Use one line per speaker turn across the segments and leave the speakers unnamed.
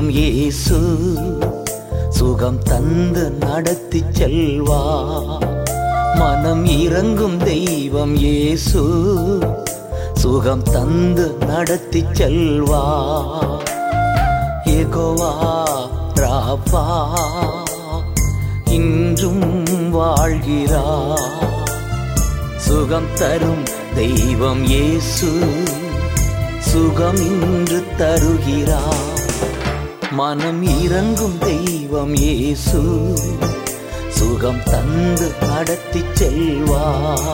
தெய்வம் இயேசு சுகம் தந்து நடத்தி செல்வா மனம் இறங்கும் தெய்வம் இயேசு சுகம் தந்து நடத்தி செல்வா எகோவா ராபா இன்றும் வாழ்கிறா சுகம் தரும் தெய்வம் இயேசு சுகம் இன்று தருகிறா மனம் இறங்கும் தெய்வம் இயேசு சுகம் தந்து நடத்தி செல்வா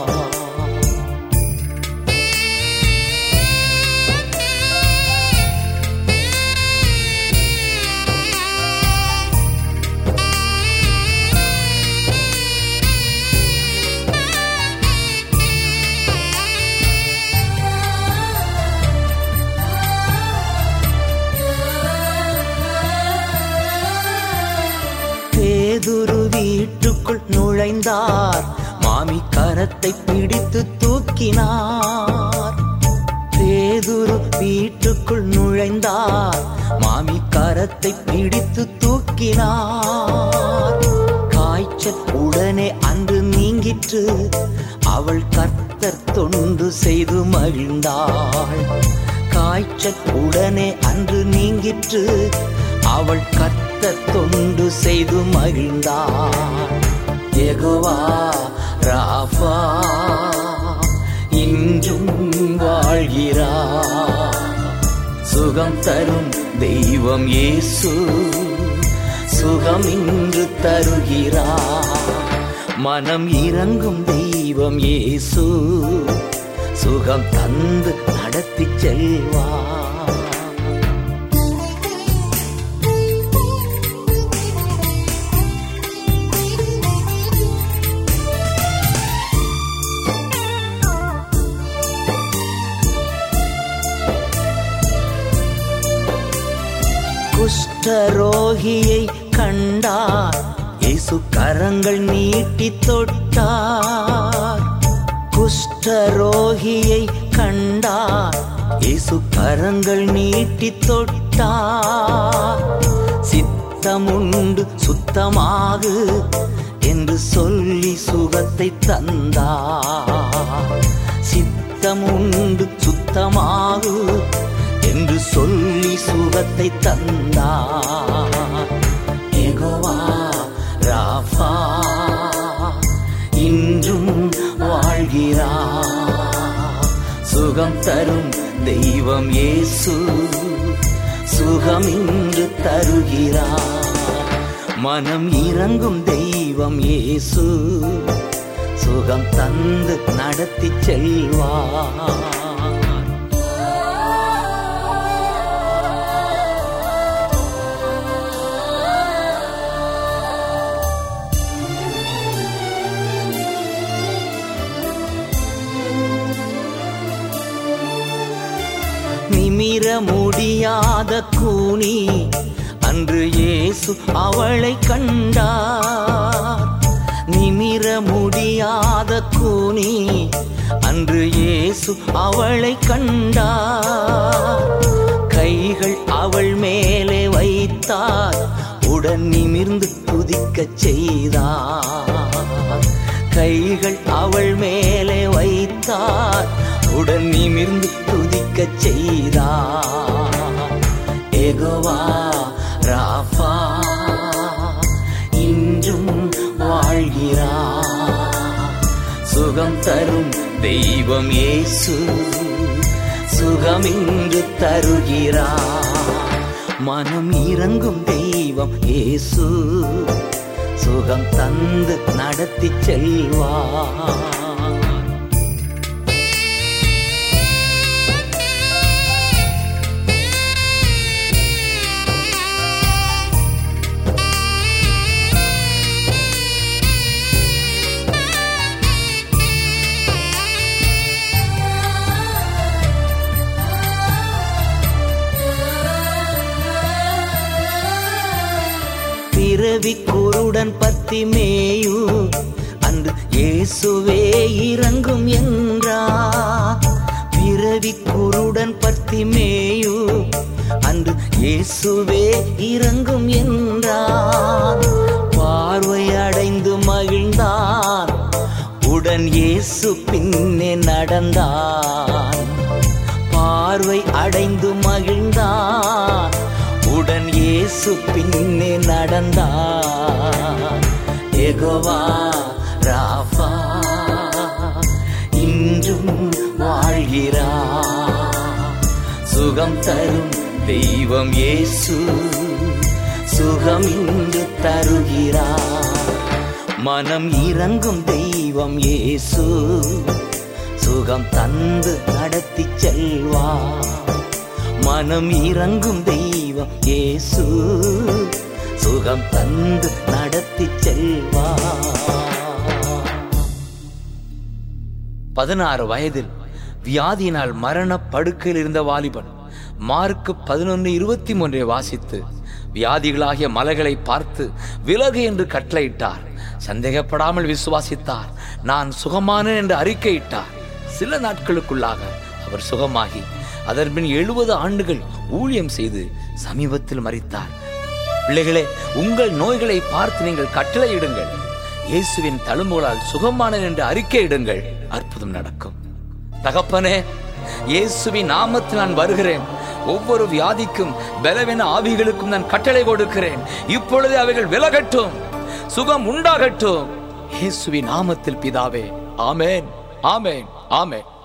பேதுரு வீட்டுக்குள் நுழைந்தார் மாமி கரத்தை பிடித்து தூக்கினார் பேதுரு வீட்டுக்குள் நுழைந்தார் மாமி கரத்தை பிடித்து தூக்கினார் காய்ச்சல் உடனே அன்று நீங்கிற்று அவள் கர்த்தர் தொண்டு செய்து மகிழ்ந்தாள் காய்ச்சல் உடனே அன்று நீங்கிற்று அவள் கர்த்தர் தொண்டு செய்து மகிழ்ந்தாள் எகுவா ராபா இன்றும் வாழ்கிறா சுகம் தரும் தெய்வம் இயேசு சுகம் இன்று தருகிறா மனம் இறங்கும் தெய்வம் இயேசு சுகம் தந்து நடத்தி செல்வா குஷ்டரோகியை கண்டார் இயேசு கரங்கள் நீட்டி தொட்டார் குஷ்டரோகியை கண்டார் இயேசு கரங்கள் நீட்டி தொட்டார் சித்தமுண்டு சுத்தமாகு என்று சொல்லி சுகத்தை தந்தார் சித்தமுண்டு சுத்தமாகு என்று சொல்லி சுகத்தை தந்தார் எகோவா ராஃபா இன்றும் வாழ்கிறா சுகம் தரும் தெய்வம் இயேசு சுகம் இன்று தருகிறா மனம் இறங்கும் தெய்வம் இயேசு சுகம் தந்து நடத்தி செல்வா நிமிர முடியாத கூனி அன்று இயேசு அவளை கண்டார் நிமிர முடியாத கூனி அன்று இயேசு அவளை கண்டார் கைகள் அவள் மேலே வைத்தார் உடன் நிமிர்ந்து குதிக்கச் செய்தார் கைகள் அவள் மேலே வைத்தார் உடன் நிமிர்ந்து துதிக்கச் செய்தார் எகோவா ராஃபா இன்றும் வாழ்கிறா சுகம் தரும் தெய்வம் இயேசு சுகம் இன்று தருகிறா மனம் இறங்கும் தெய்வம் இயேசு சுகம் தந்து நடத்தி செல்வா பிறவி குருடன் பத்தி மேயு அன்று இயேசுவே இறங்கும் என்றா பிறவி குருடன் பத்தி மேயு அன்று இயேசுவே இறங்கும் என்றான் பார்வை அடைந்து மகிழ்ந்தான் உடன் இயேசு பின்னே நடந்தான் பார்வை அடைந்து மகிழ்ந்தான் உடன் இயேசு பின்னே நடந்தான் எகோவா ராஃபா இன்றும் வாழ்கிறார் சுகம் தரும் தெய்வம் இயேசு சுகம் இன்று தருகிறார் மனம் இறங்கும் தெய்வம் இயேசு சுகம் தந்து நடத்தி செல்வார் மனம் இறங்கும் தெய்வம் இயேசு சுகம் தந்து நடத்தி செல்வார் பதினாறு வயதில் வியாதியினால் மரண படுக்கையில் இருந்த வாலிபன் மார்க்கு பதினொன்று இருபத்தி மூன்றை வாசித்து வியாதிகளாகிய மலைகளை பார்த்து விலகு என்று கட்டளையிட்டார் சந்தேகப்படாமல் விசுவாசித்தார் நான் சுகமானேன் என்று அறிக்கையிட்டார் சில நாட்களுக்குள்ளாக அவர் சுகமாகி அதன்பின் எழுபது ஆண்டுகள் ஊழியம் செய்து சமீபத்தில் மறித்தார் பிள்ளைகளே உங்கள் நோய்களை பார்த்து நீங்கள் கட்டளையிடுங்கள் இயேசுவின் தழும்புகளால் சுகமானேன் என்று அறிக்கையிடுங்கள் அற்புதம் நடக்கும் தகப்பனே இயேசுவின் நாமத்தில் நான் வருகிறேன் ஒவ்வொரு வியாதிக்கும் பலவீன ஆவிகளுக்கும் நான் கட்டளை கொடுக்கிறேன் இப்பொழுது அவைகள் விலகட்டும் சுகம் உண்டாகட்டும் இயேசுவின் நாமத்தில் பிதாவே ஆமென் ஆமென் ஆமென்